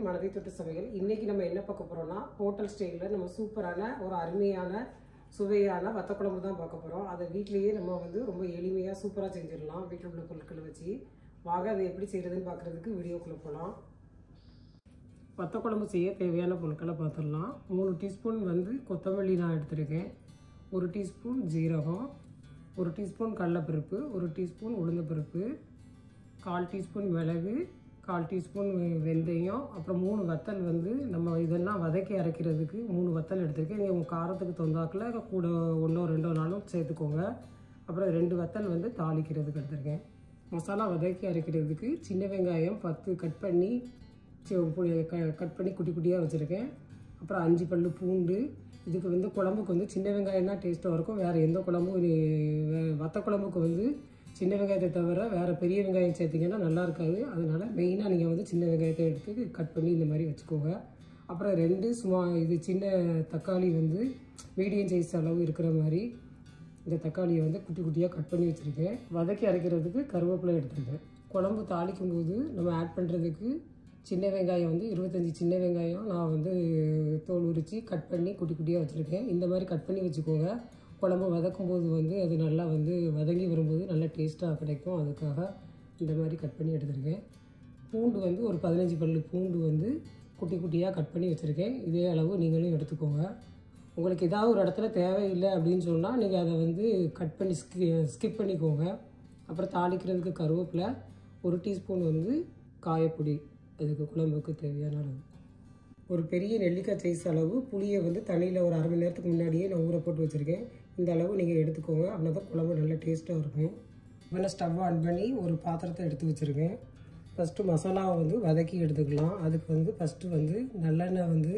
மனதை தொட்டு சமையல் இன்னைக்கு நம்ம என்ன பார்க்க போறோம்னா ஹோட்டல் ஸ்டைலில் நம்ம சூப்பரான ஒரு அருமையான சுவையான வத்த குழம்பு தான் பார்க்க போகிறோம் அதை வீட்லேயே நம்ம வந்து ரொம்ப எளிமையாக சூப்பராக செஞ்சிடலாம் வீட்டில் உள்ள பொருட்களை வச்சு வாங்க அதை எப்படி செய்கிறதுன்னு பார்க்குறதுக்கு வீடியோக்குள்ளே போகலாம் வத்த குழம்பு செய்ய தேவையான பொருட்களை பார்த்துடலாம் மூணு டீஸ்பூன் வந்து கொத்தமல்லி நான் எடுத்திருக்கேன் ஒரு டீஸ்பூன் ஜீரகம் ஒரு டீஸ்பூன் கடலைப்பருப்பு ஒரு டீஸ்பூன் உளுந்தப்பருப்பு கால் டீஸ்பூன் மிளகு கால் டீஸ்பூன் வெ- வெந்தயம் அப்புறம் மூணு வத்தல் வந்து நம்ம இதெல்லாம் வதக்கி அரைக்கிறதுக்கு மூணு வத்தல் எடுத்திருக்கேன் நீங்கள் உங்கள் காரத்துக்கு தகுந்தாக்கில் கூட ஒன்றோ ரெண்டோ நாளும் சேர்த்துக்கோங்க அப்புறம் ரெண்டு வத்தல் வந்து தாளிக்கிறதுக்கு எடுத்திருக்கேன் மசாலா வதக்கி அரைக்கிறதுக்கு சின்ன வெங்காயம் பத்து கட் பண்ணி சி- பு- க- கட் பண்ணி குட்டி குட்டியாக வச்சுருக்கேன் அப்புறம் அஞ்சு பல்லு பூண்டு இதுக்கு வந்து குழம்புக்கு வந்து சின்ன வெங்காயம் தான் டேஸ்ட்டாக இருக்கும் வேறு எந்த குழம்பும் நீ வே- வத்த குழம்புக்கு வந்து சின்ன வெங்காயத்தை தவிர வேறு பெரிய வெங்காயம் சேர்த்திங்கன்னா நல்லா இருக்காது அதனால் மெயினாக நீங்கள் வந்து சின்ன வெங்காயத்தை எடுத்து கட் பண்ணி இந்த மாதிரி வச்சுக்கோங்க அப்புறம் ரெண்டு சும்மா இது சின்ன தக்காளி வந்து மீடியம் சைஸ் அளவு இருக்கிற மாதிரி இந்த தக்காளியை வந்து குட்டி குட்டியாக கட் பண்ணி வச்சுருக்கேன் வதக்கி அரைக்கிறதுக்கு கருவேப்பிலை எடுத்துருக்கேன் குழம்பு தாளிக்கும் போது நம்ம ஆட் பண்ணுறதுக்கு சின்ன வெங்காயம் வந்து இருபத்தஞ்சி சின்ன வெங்காயம் நான் வந்து தோல் உரித்து கட் பண்ணி குட்டி குட்டியாக வச்சுருக்கேன் இந்த மாதிரி கட் பண்ணி வச்சுக்கோங்க குழம்பு வதக்கும் போது வந்து அது நல்லா வந்து வதங்கி வரும்போது நல்லா டேஸ்ட்டாக கிடைக்கும் அதுக்காக இந்த மாதிரி கட் பண்ணி எடுத்திருக்கேன் பூண்டு வந்து ஒரு பதினஞ்சு பல்லு பூண்டு வந்து குட்டி குட்டியாக கட் பண்ணி வச்சுருக்கேன் இதே அளவு நீங்களும் எடுத்துக்கோங்க உங்களுக்கு ஏதாவது ஒரு இடத்துல தேவையில்லை அப்படின்னு சொன்னால் நீங்கள் அதை வந்து கட் பண்ணி ஸ்கி ஸ்கிப் பண்ணிக்கோங்க அப்புறம் தாளிக்கிறதுக்கு கருவேப்பிலை ஒரு டீஸ்பூன் வந்து காயப்பொடி அதுக்கு குழம்புக்கு தேவையான அளவு ஒரு பெரிய நெல்லிக்காய் சைஸ் அளவு புளியை வந்து தண்ணியில் ஒரு அரை மணி நேரத்துக்கு முன்னாடியே நான் ஊற போட்டு வச்சுருக்கேன் இந்த அளவு நீங்கள் எடுத்துக்கோங்க அப்படின்னா தான் குழம்பு நல்லா டேஸ்ட்டாக இருக்கும் இப்போ நான் ஸ்டவ் ஆன் பண்ணி ஒரு பாத்திரத்தை எடுத்து வச்சுருக்கேன் ஃபஸ்ட்டு மசாலாவை வந்து வதக்கி எடுத்துக்கலாம் அதுக்கு வந்து ஃபஸ்ட்டு வந்து நல்லெண்ணெய் வந்து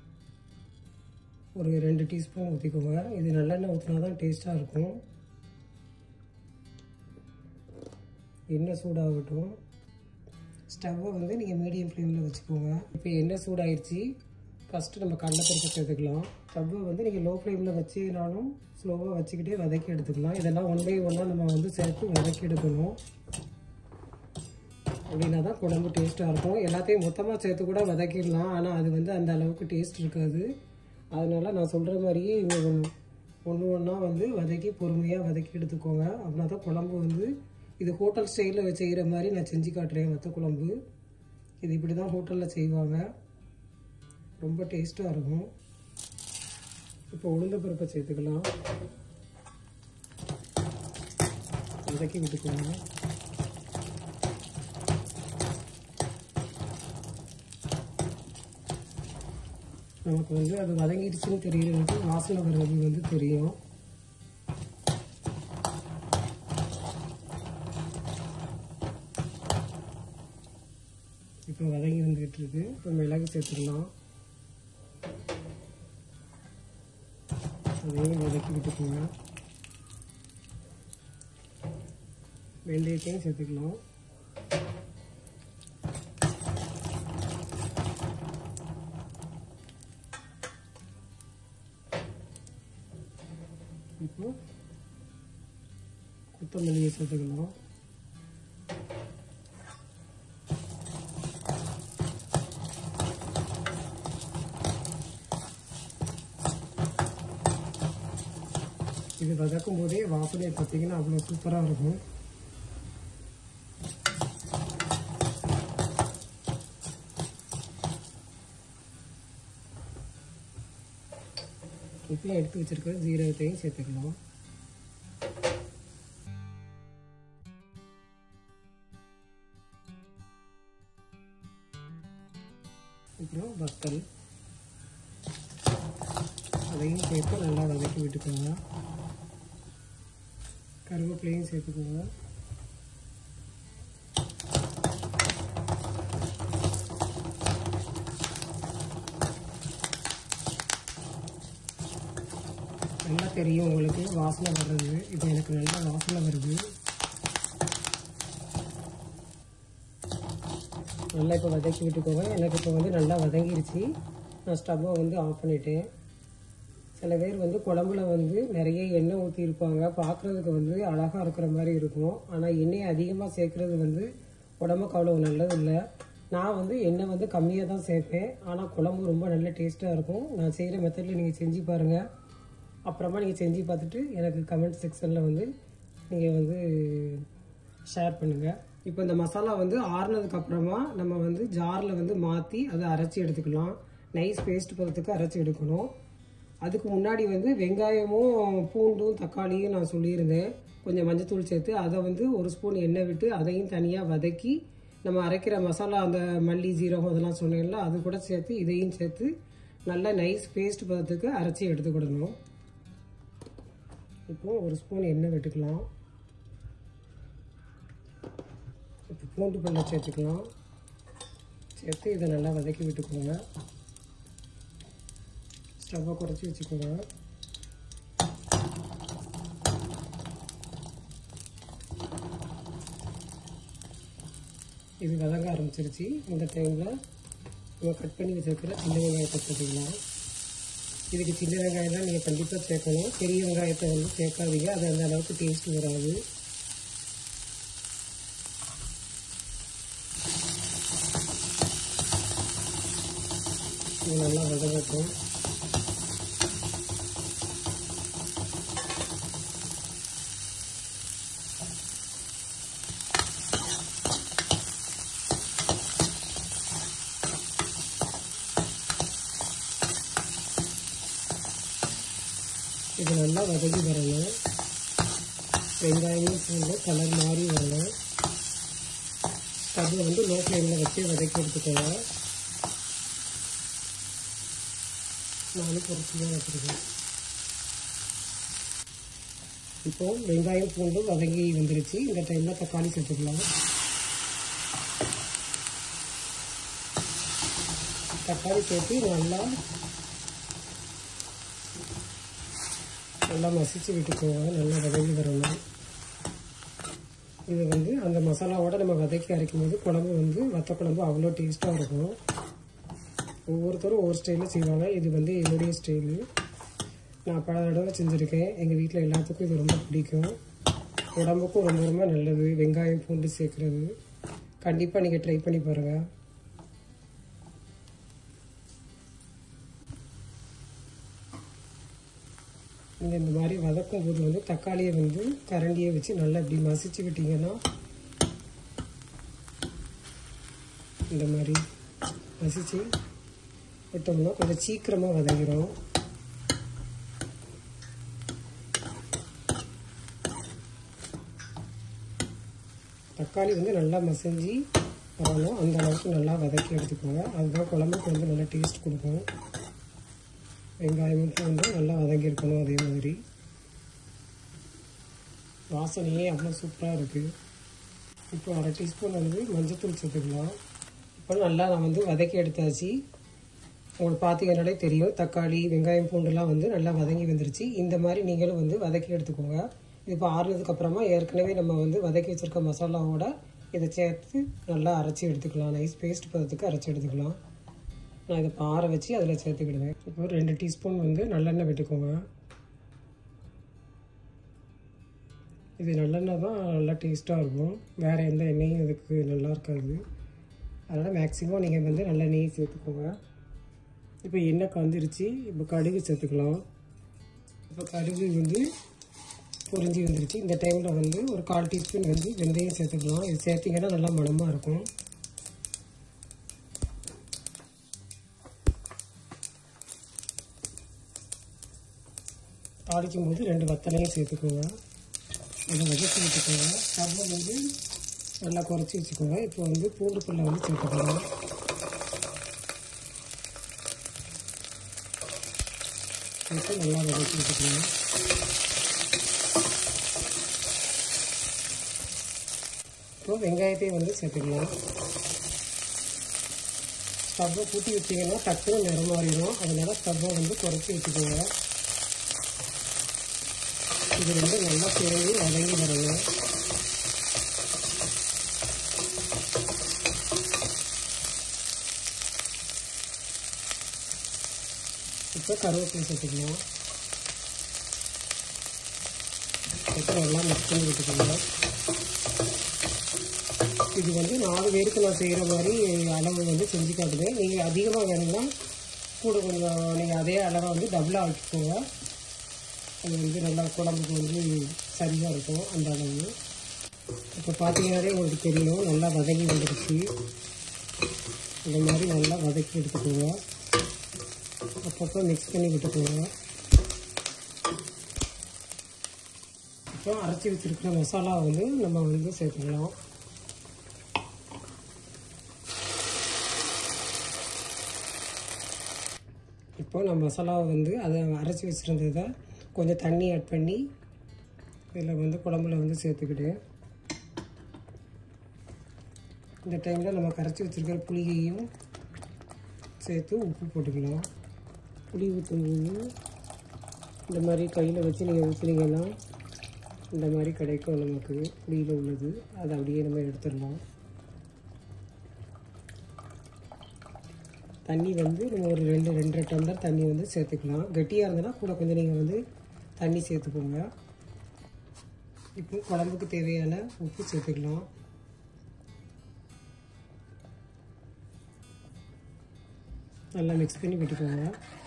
ஒரு ரெண்டு டீஸ்பூன் ஊற்றிக்கோங்க இது நல்லெண்ணெய் ஊற்றினா தான் டேஸ்ட்டாக இருக்கும் எண்ணெய் சூடாகட்டும் ஸ்டவ்வை வந்து நீங்கள் மீடியம் ஃப்ளேமில் வச்சுக்கோங்க இப்போ எண்ணெய் சூடாயிருச்சு ஃபஸ்ட்டு நம்ம கடலைப்பருப்பு சேர்த்துக்கலாம் ஸ்டவ்வை வந்து நீங்கள் லோ ஃப்ளேமில் வச்சுனாலும் ஸ்லோவாக வச்சுக்கிட்டே வதக்கி எடுத்துக்கலாம் இதெல்லாம் ஒன் பை ஒன்னாக நம்ம வந்து சேர்த்து வதக்கி எடுக்கணும் அப்படின்னா தான் குழம்பு டேஸ்ட்டாக இருக்கும் எல்லாத்தையும் மொத்தமாக சேர்த்து கூட வதக்கிடலாம் ஆனால் அது வந்து அந்த அளவுக்கு டேஸ்ட் இருக்காது அதனால நான் சொல்கிற மாதிரியே ஒன்று ஒன்றா வந்து வதக்கி பொறுமையாக வதக்கி எடுத்துக்கோங்க அப்படின்னா தான் குழம்பு வந்து இது ஹோட்டல் ஸ்டைலில் செய்கிற மாதிரி நான் செஞ்சு காட்டுறேன் வத்த குழம்பு இது இப்படி தான் ஹோட்டலில் செய்வாங்க ரொம்ப டேஸ்ட்டாக இருக்கும் இப்போ உளுந்த பருப்பை சேர்த்துக்கலாம் வதக்கி விட்டுக்கோங்க நமக்கு வந்து அது வதங்கிடுச்சுன்னு தெரியறதுக்கு வாசனை வர்றது வந்து தெரியும் இப்போ வதங்கி வந்துகிட்டு இருக்கு இப்போ மிளகு சேர்த்துக்கலாம் அதையும் வதக்கி விட்டுக்கோங்க வெந்தயத்தையும் சேர்த்துக்கலாம் இப்போ கொத்தமல்லியை சேர்த்துக்கலாம் இது வதக்கும் போதே வாசனை பார்த்தீங்கன்னா அவ்வளோ சூப்பராக இருக்கும் இப்போ எடுத்து வச்சிருக்க ஜீரகத்தையும் சேர்த்துக்கலாம் அப்புறம் வத்தல் அதையும் சேர்த்து நல்லா வதக்கி விட்டுக்கோங்க கருவேப்பிலையும் சேர்த்துக்கோங்க நல்லா தெரியும் உங்களுக்கு வாசனை வர்றது இது எனக்கு நல்லா வாசனை வருது நல்லா இப்போ வதக்கி விட்டுக்கோங்க எனக்கு இப்போ வந்து நல்லா வதங்கிருச்சு நான் ஸ்டவ்வை வந்து ஆஃப் பண்ணிட்டேன் சில பேர் வந்து குழம்புல வந்து நிறைய எண்ணெய் ஊற்றிருப்பாங்க பார்க்குறதுக்கு வந்து அழகாக இருக்கிற மாதிரி இருக்கும் ஆனால் எண்ணெய் அதிகமாக சேர்க்குறது வந்து உடம்புக்கு அவ்வளோ நல்லது இல்லை நான் வந்து எண்ணெய் வந்து கம்மியாக தான் சேர்ப்பேன் ஆனால் குழம்பு ரொம்ப நல்ல டேஸ்ட்டாக இருக்கும் நான் செய்கிற மெத்தடில் நீங்கள் செஞ்சு பாருங்கள் அப்புறமா நீங்கள் செஞ்சு பார்த்துட்டு எனக்கு கமெண்ட் செக்ஷனில் வந்து நீங்கள் வந்து ஷேர் பண்ணுங்கள் இப்போ இந்த மசாலா வந்து ஆறுனதுக்கு அப்புறமா நம்ம வந்து ஜாரில் வந்து மாற்றி அதை அரைச்சி எடுத்துக்கலாம் நைஸ் பேஸ்ட் பதத்துக்கு அரைச்சி எடுக்கணும் அதுக்கு முன்னாடி வந்து வெங்காயமும் பூண்டும் தக்காளியும் நான் சொல்லியிருந்தேன் கொஞ்சம் மஞ்சத்தூள் சேர்த்து அதை வந்து ஒரு ஸ்பூன் எண்ணெய் விட்டு அதையும் தனியாக வதக்கி நம்ம அரைக்கிற மசாலா அந்த மல்லி ஜீரகம் அதெல்லாம் சொன்னேன்ல அது கூட சேர்த்து இதையும் சேர்த்து நல்லா நைஸ் பேஸ்ட் பதத்துக்கு அரைச்சி எடுத்துக்கிடணும் இப்போ ஒரு ஸ்பூன் எண்ணெய் விட்டுக்கலாம் இப்போ பூண்டு பல்ல சேர்த்துக்கலாம் சேர்த்து இதை நல்லா வதக்கி விட்டுக்கோங்க ஸ்டவ்வை குறைச்சி வச்சுக்கோங்க இது வதங்க ஆரம்பிச்சிருச்சு இந்த டைமில் நம்ம கட் பண்ணி வச்சுருக்கிற சின்ன வெங்காயத்தை சேர்த்துக்கலாம் இதுக்கு சின்ன வெங்காயம் தான் நீங்கள் கண்டிப்பாக சேர்க்கணும் பெரிய வெங்காயத்தை வந்து சேர்க்காதீங்க அது அந்த அளவுக்கு டேஸ்ட் வராது இது நல்லா வதங்கட்டும் இது நல்லா வதங்கி வரணும் வெங்காயமும் பூண்டு கலர் மாறி வரணும் ஸ்டவ்வை வந்து லோ ஃப்ளேமில் வச்சு வதக்கி எடுத்துக்கோங்க நானும் பொறுத்து தான் வச்சுருக்கேன் இப்போ வெங்காயம் பூண்டு வதங்கி வந்துருச்சு இந்த டைமில் தக்காளி சேர்த்துக்கலாம் தக்காளி சேர்த்து நல்லா நல்லா மசிச்சு விட்டுக்கோங்க நல்லா வதங்கி வரணும் இது வந்து அந்த மசாலாவோட நம்ம வதக்கி அரைக்கும் போது குழம்பு வந்து வத்த குழம்பு அவ்வளோ டேஸ்ட்டாக இருக்கும் ஒவ்வொருத்தரும் ஒவ்வொரு ஸ்டைலில் செய்வாங்க இது வந்து என்னுடைய ஸ்டைலு நான் பல தடவை செஞ்சுருக்கேன் எங்கள் வீட்டில் எல்லாத்துக்கும் இது ரொம்ப பிடிக்கும் உடம்புக்கும் ரொம்ப ரொம்ப நல்லது வெங்காயம் பூண்டு சேர்க்குறது கண்டிப்பாக நீங்கள் ட்ரை பண்ணி பாருங்கள் நீங்கள் இந்த மாதிரி வதக்கும் போது வந்து தக்காளியை வந்து கரண்டியை வச்சு நல்லா இப்படி மசிச்சு விட்டீங்கன்னா இந்த மாதிரி மசிச்சு விட்டோம்னா கொஞ்சம் சீக்கிரமாக வதங்கிடும் தக்காளி வந்து நல்லா மசிஞ்சு வரணும் அந்த அளவுக்கு நல்லா வதக்கி எடுத்துக்கோங்க அதுதான் குழம்புக்கு வந்து நல்லா டேஸ்ட் கொடுக்கும் வெங்காயமும் பூண்டு நல்லா வதங்கியிருக்கணும் அதே மாதிரி வாசனையே அவ்வளோ சூப்பராக இருக்குது இப்போ அரை டீஸ்பூன் வந்து மஞ்சத்தூள் சேர்த்துக்கலாம் இப்போ நல்லா நான் வந்து வதக்கி எடுத்தாச்சு உங்களுக்கு பார்த்தீங்கன்னாலே தெரியும் தக்காளி வெங்காயம் பூண்டுலாம் வந்து நல்லா வதங்கி வந்துருச்சு இந்த மாதிரி நீங்களும் வந்து வதக்கி எடுத்துக்கோங்க இது இப்போ ஆறுனதுக்கப்புறமா ஏற்கனவே நம்ம வந்து வதக்கி வச்சுருக்க மசாலாவோட இதை சேர்த்து நல்லா அரைச்சி எடுத்துக்கலாம் நைஸ் பேஸ்ட் பதத்துக்கு அரைச்சி எடுத்துக்கலாம் நான் இதை இப்போ ஆற வச்சு அதில் சேர்த்துக்கிடுவேன் இப்போ ரெண்டு டீஸ்பூன் வந்து நல்லெண்ணெய் விட்டுக்கோங்க இது நல்லெண்ணெய் தான் நல்லா டேஸ்ட்டாக இருக்கும் வேறு எந்த எண்ணெயும் இதுக்கு நல்லா இருக்காது அதனால் மேக்ஸிமம் நீங்கள் வந்து நல்லெண்ணெயை சேர்த்துக்கோங்க இப்போ எண்ணெய் காந்துருச்சு இப்போ கடுகு சேர்த்துக்கலாம் இப்போ கடுகு வந்து பொரிஞ்சு வந்துருச்சு இந்த டைமில் வந்து ஒரு கால் டீஸ்பூன் வந்து வெந்தயம் சேர்த்துக்கலாம் இது சேர்த்திங்கன்னா நல்லா மணமாக இருக்கும் தாளிக்கும் போது ரெண்டு வத்தலையும் சேர்த்துக்கோங்க அதை வதக்கி விட்டுக்கோங்க ஸ்டவ்வை வந்து நல்லா குறைச்சி வச்சுக்கோங்க இப்போ வந்து பூண்டு பல்லை வந்து சேர்த்துக்கோங்க சேர்த்து நல்லா வதக்கி விட்டுக்கோங்க இப்போ வெங்காயத்தையும் வந்து சேர்த்துக்கலாம் ஸ்டவ்வை கூட்டி வச்சிங்கன்னா டக்குன்னு நிறம் மாறிடும் அதனால் ஸ்டவ்வை வந்து குறைச்சி வச்சுக்கோங்க இது வந்து நல்லா சேர்ந்து வதங்கி வரணும் இப்போ கருவேப்பிலை சேர்த்துக்கலாம் இப்போ நல்லா மிக்ஸ் பண்ணி விட்டுக்கோங்க இது வந்து நாலு பேருக்கு நான் செய்கிற மாதிரி அளவு வந்து செஞ்சு காட்டுவேன் நீங்கள் அதிகமாக வேணும்னா கூட கொஞ்சம் நீங்கள் அதே அளவை வந்து டபுளாக ஆக்கிக்கோங்க அது வந்து நல்லா குழம்புக்கு வந்து சரியாக இருக்கும் அந்த அளவு இப்போ பார்த்தீங்கன்னாலே உங்களுக்கு தெரியும் நல்லா வதங்கி வந்துருச்சு இந்த மாதிரி நல்லா வதக்கி எடுத்துக்கோங்க அப்பப்போ மிக்ஸ் பண்ணி விட்டுக்கோங்க இப்போ அரைச்சி வச்சுருக்கிற மசாலா வந்து நம்ம வந்து சேர்த்துக்கலாம் இப்போ நான் மசாலாவை வந்து அதை அரைச்சி வச்சுருந்ததை கொஞ்சம் தண்ணி ஆட் பண்ணி இதில் வந்து குழம்புல வந்து சேர்த்துக்கிட்டேன் இந்த டைமில் நம்ம கரைச்சி வச்சுருக்கிற புளியையும் சேர்த்து உப்பு போட்டுக்கலாம் புளி ஊற்றும்போது இந்த மாதிரி கையில் வச்சு நீங்கள் ஊற்றுனீங்கன்னா இந்த மாதிரி கிடைக்கும் நமக்கு புளியில் உள்ளது அதை அப்படியே நம்ம எடுத்துடலாம் தண்ணி வந்து நம்ம ஒரு ரெண்டு ரெண்டரை டம்ளர் தண்ணி வந்து சேர்த்துக்கலாம் கெட்டியாக இருந்ததுன்னா கூட கொஞ்சம் நீங்கள் வந்து தண்ணி சேர்த்துக்கோங்க இப்போ குழம்புக்கு தேவையான உப்பு சேர்த்துக்கலாம் நல்லா மிக்ஸ் பண்ணி விட்டுக்கோங்க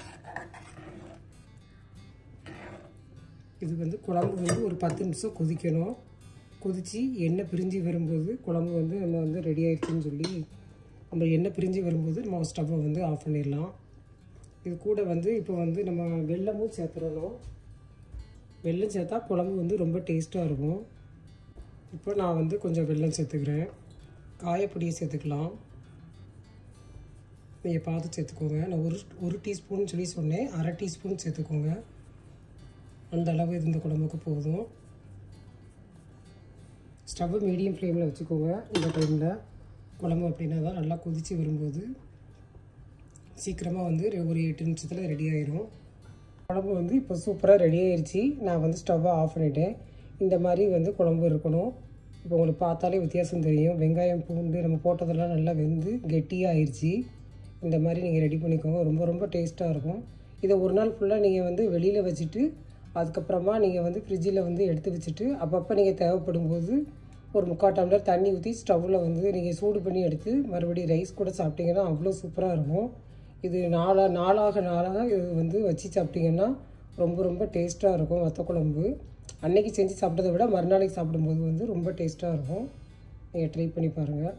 இது வந்து குழம்பு வந்து ஒரு பத்து நிமிஷம் கொதிக்கணும் கொதித்து எண்ணெய் பிரிஞ்சு வரும்போது குழம்பு வந்து நம்ம வந்து ரெடி ஆயிடுச்சுன்னு சொல்லி நம்ம எண்ணெய் பிரிஞ்சு வரும்போது நம்ம ஸ்டவ்வை வந்து ஆஃப் பண்ணிடலாம் இது கூட வந்து இப்போ வந்து நம்ம வெல்லமும் சேர்த்துடணும் வெல்லம் சேர்த்தா குழம்பு வந்து ரொம்ப டேஸ்ட்டாக இருக்கும் இப்போ நான் வந்து கொஞ்சம் வெல்லம் சேர்த்துக்கிறேன் காயப்பொடியை சேர்த்துக்கலாம் நீங்கள் பார்த்து சேர்த்துக்கோங்க நான் ஒரு ஒரு டீஸ்பூன் சொல்லி சொன்னேன் அரை டீஸ்பூன் சேர்த்துக்கோங்க அந்த அளவு இது இந்த குழம்புக்கு போதும் ஸ்டவ்வு மீடியம் ஃப்ளேமில் வச்சுக்கோங்க இந்த டைமில் குழம்பு அப்படின்னா தான் நல்லா கொதித்து வரும்போது சீக்கிரமாக வந்து ஒரு எட்டு நிமிஷத்தில் ரெடி ஆயிரும் குழம்பு வந்து இப்போ சூப்பராக ரெடி ஆயிடுச்சு நான் வந்து ஸ்டவ்வை ஆஃப் பண்ணிட்டேன் இந்த மாதிரி வந்து குழம்பு இருக்கணும் இப்போ உங்களுக்கு பார்த்தாலே வித்தியாசம் தெரியும் வெங்காயம் பூண்டு நம்ம போட்டதெல்லாம் நல்லா வெந்து கெட்டியாக ஆயிடுச்சு இந்த மாதிரி நீங்கள் ரெடி பண்ணிக்கோங்க ரொம்ப ரொம்ப டேஸ்ட்டாக இருக்கும் இதை ஒரு நாள் ஃபுல்லாக நீங்கள் வந்து வெளியில் வச்சுட்டு அதுக்கப்புறமா நீங்கள் வந்து ஃப்ரிட்ஜில் வந்து எடுத்து வச்சுட்டு அப்பப்போ நீங்கள் தேவைப்படும் போது ஒரு முக்கால் டம்ளர் தண்ணி ஊற்றி ஸ்டவ்வில் வந்து நீங்கள் சூடு பண்ணி எடுத்து மறுபடியும் ரைஸ் கூட சாப்பிட்டீங்கன்னா அவ்வளோ சூப்பராக இருக்கும் இது நாளாக நாளாக நாளாக இது வந்து வச்சு சாப்பிட்டீங்கன்னா ரொம்ப ரொம்ப டேஸ்ட்டாக இருக்கும் வத்த குழம்பு அன்னைக்கு செஞ்சு சாப்பிட்டதை விட மறுநாளைக்கு சாப்பிடும்போது வந்து ரொம்ப டேஸ்ட்டாக இருக்கும் நீங்கள் ட்ரை பண்ணி பாருங்கள்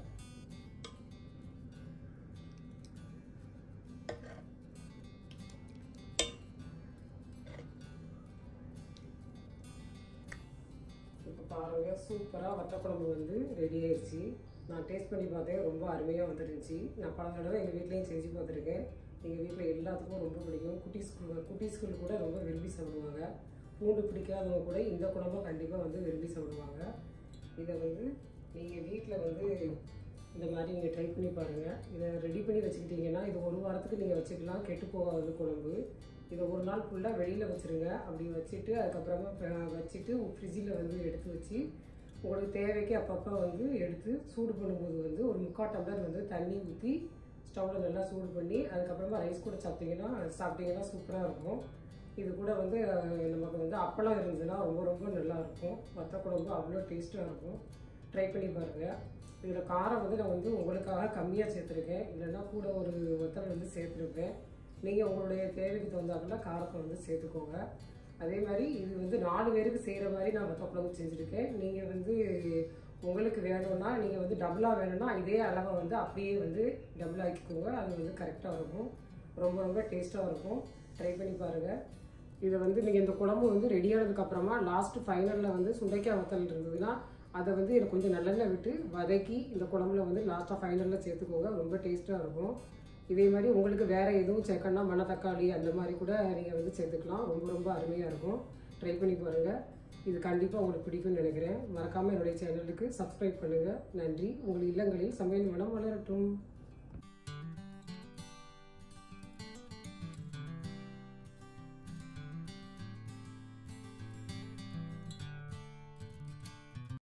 இப்போ பாருங்கள் சூப்பராக வத்தக்குழம்பு வந்து ரெடி ஆயிடுச்சு நான் டேஸ்ட் பண்ணி பார்த்தேன் ரொம்ப அருமையாக வந்துருந்துச்சு நான் பல தடவை எங்கள் வீட்லேயும் செஞ்சு பார்த்துருக்கேன் எங்கள் வீட்டில் எல்லாத்துக்கும் ரொம்ப பிடிக்கும் குட்டீஸ்க்கு குட்டீஸ்கள் கூட ரொம்ப விரும்பி சாப்பிடுவாங்க பூண்டு பிடிக்காதவங்க கூட இந்த குழம்பை கண்டிப்பாக வந்து விரும்பி சாப்பிடுவாங்க இதை வந்து நீங்கள் வீட்டில் வந்து இந்த மாதிரி நீங்கள் ட்ரை பண்ணி பாருங்கள் இதை ரெடி பண்ணி வச்சுக்கிட்டீங்கன்னா இது ஒரு வாரத்துக்கு நீங்கள் வச்சுக்கலாம் கெட்டு போகாது குழம்பு இதை ஒரு நாள் ஃபுல்லாக வெளியில் வச்சுருங்க அப்படி வச்சுட்டு அதுக்கப்புறமா ப- வச்சுட்டு ஃப்ரிட்ஜில் வந்து எடுத்து வச்சு உங்களுக்கு தேவைக்கு அப்பப்போ வந்து எடுத்து சூடு பண்ணும்போது வந்து ஒரு முக்கால் டம்ளர் வந்து தண்ணி ஊற்றி ஸ்டவ்வில் நல்லா சூடு பண்ணி அதுக்கப்புறமா ரைஸ் கூட சாப்பிட்டீங்கன்னா சாப்பிட்டீங்கன்னா சூப்பராக இருக்கும் இது கூட வந்து அஹ், நமக்கு வந்து அப்பளம் இருந்ததுன்னா ரொம்ப ரொம்ப நல்லா இருக்கும் வத்த குழம்பு அவ்வளோ டேஸ்ட்டாக இருக்கும் ட்ரை பண்ணி பாருங்கள் இதில் காரம் வந்து நான் வந்து உங்களுக்காக கம்மியாக சேர்த்துருக்கேன் இல்லைன்னா கூட ஒரு வத்தல் வந்து சேர்த்துருப்பேன் நீங்கள் உங்களுடைய தேவைக்கு தகுந்தாப்புல காரத்தை வந்து சேர்த்துக்கோங்க அதே மாதிரி இது வந்து நாலு பேருக்கு செய்கிற மாதிரி நான் வத்த குழம்பு செஞ்சுருக்கேன் நீங்கள் வந்து உங்களுக்கு வேணும்னா நீங்கள் வந்து டபுளாக வேணும்னா இதே அளவை வந்து அப்படியே வந்து டபுள் ஆக்கிக்கோங்க அது வந்து கரெக்டாக இருக்கும் ரொம்ப ரொம்ப டேஸ்ட்டாக இருக்கும் ட்ரை பண்ணி பாருங்கள் இதை வந்து நீங்கள் இந்த குழம்பு வந்து ரெடி ஆனதுக்கப்புறமா லாஸ்ட் ஃபைனலில் வந்து சுண்டைக்காய் வத்தல் இருந்ததுன்னா அதை வந்து எனக்கு கொஞ்சம் நல்லெண்ணெய் விட்டு வதக்கி இந்த குழம்புல வந்து லாஸ்ட்டாக ஃபைனலில் சேர்த்துக்கோங்க ரொம்ப டேஸ்ட்டாக இருக்கும் இதே மாதிரி உங்களுக்கு வேறு எதுவும் சேர்க்கணும்னா மணத்தக்காளி அந்த மாதிரி கூட நீங்கள் வந்து சேர்த்துக்கலாம் ரொம்ப ரொம்ப அருமையாக இருக்கும் ட்ரை பண்ணி பாருங்கள் இது கண்டிப்பாக உங்களுக்கு பிடிக்கும்னு நினைக்கிறேன் மறக்காமல் என்னுடைய சேனலுக்கு சப்ஸ்கிரைப் பண்ணுங்கள் நன்றி உங்கள் இல்லங்களில் சமையல் மனம் வளரட்டும்